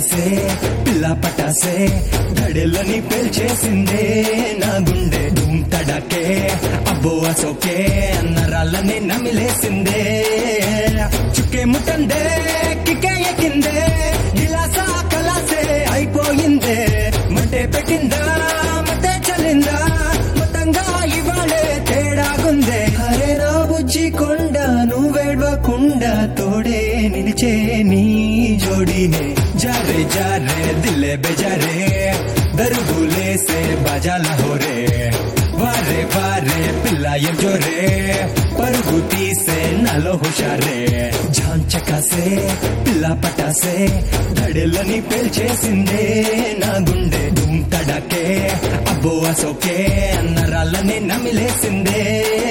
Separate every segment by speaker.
Speaker 1: పటాసే పిల్ల పటాసే గడెలని పేల్చేసిందే నా గుండె ధూమ్ తడకే అబ్బో అసోకే అన్నరాళ్ళని నమిలేసిందే చుక్కే ముట్టందే కికే ఎక్కిందే గిలాసా కలాసే అయిపోయిందే మంటే పెట్టిందా మతే చల్లిందా మొత్తంగా ఇవాళే తేడాగుందే హరే నా బుజ్జి కొండ నువ్వేడ్వకుండా తోడే నిలిచే నీ జోడీనే జారే జారే దిల్లే బెజారే దరుగులేసే బజాల హోరే వారే వారే పిల్ల ఏం జోరే పరుగు తీసే నాలో హుషారే ఝాంచకాసే పిల్ల పటాసే దడెలని పేల్చేసిందే నా గుండె ధూమ్ తడకే అబ్బో అసోకే అన్నరాళ్ళని నమిలేసిందే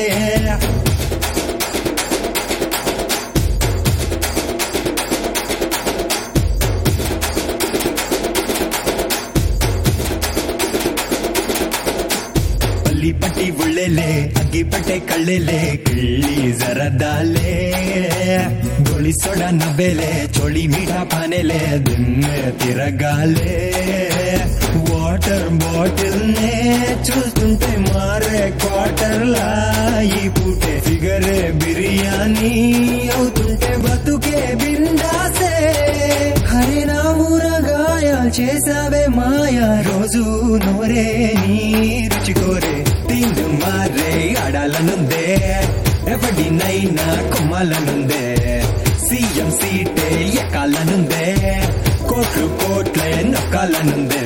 Speaker 1: ಪಲ್ಲಿ ಪಟ್ಟಿ ಒಳ್ಳೆಲೆ ಅಗ್ಗಿ ಪಟ್ಟೆ ಕಳ್ಳೆಲೆ ಕಿಳ್ಳಿ ಜರದಾಲೆ ಗೋಳಿ ಸೊಡ ನಬೆಲೆ ಚೋಳಿ ಮೀಠ ಪಾನೆಲೆ ದಿನ್ನೆ తిరగాలే వాటర్ బాటిల్ నే చూస్తుంటే మారే క్వార్టర్ లా ఈ పూటే ఫిగరే బిర్యానీ అవుతుంటే బతుకే బిందాసే హరి నా ఊరగాయ చేసావే మాయా రోజు నోరే నీ రుచి కోరే తిండు మారే ఆడాలనుందే ఎవడినైనా కొమ్మాలనుందే సీఎం సీటే ఎక్కాలనుందే కోట్లు కోట్లే నొక్కాలనుందే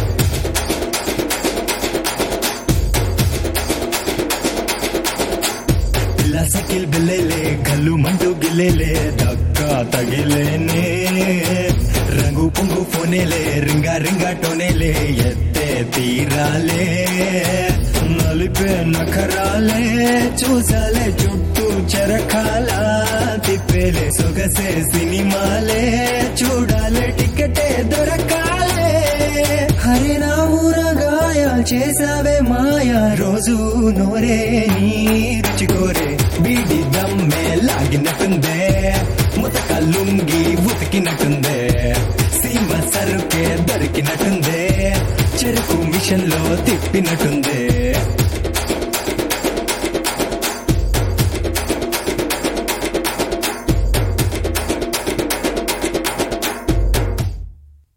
Speaker 1: పిల్ల సకిల్ బిల్లెలే కళ్ళు మంటూ గిల్లెలే దక్క తగిలేనే రంగు పొంగు ఫోనేలే రింగా రింగా టోనేలే ఎత్తే తీరాలే నలిపే నఖరాలే చూసాలే చుట్టూ చెరకాల తిప్పేలే సొగసే సినిమాలే చూడాలే టికెటే దొరకాలే హరి నా ఊరగాయ చేసావే మాయా రోజు నోరే నీ రుచి కోరే బీడి దమ్మే లాగినట్టుందే ముతక లుంగి ఉతికినట్టుందే సీమ సరుకే దొరికినట్టుందే చెరుకు మిషన్ లో తిప్పినట్టుందే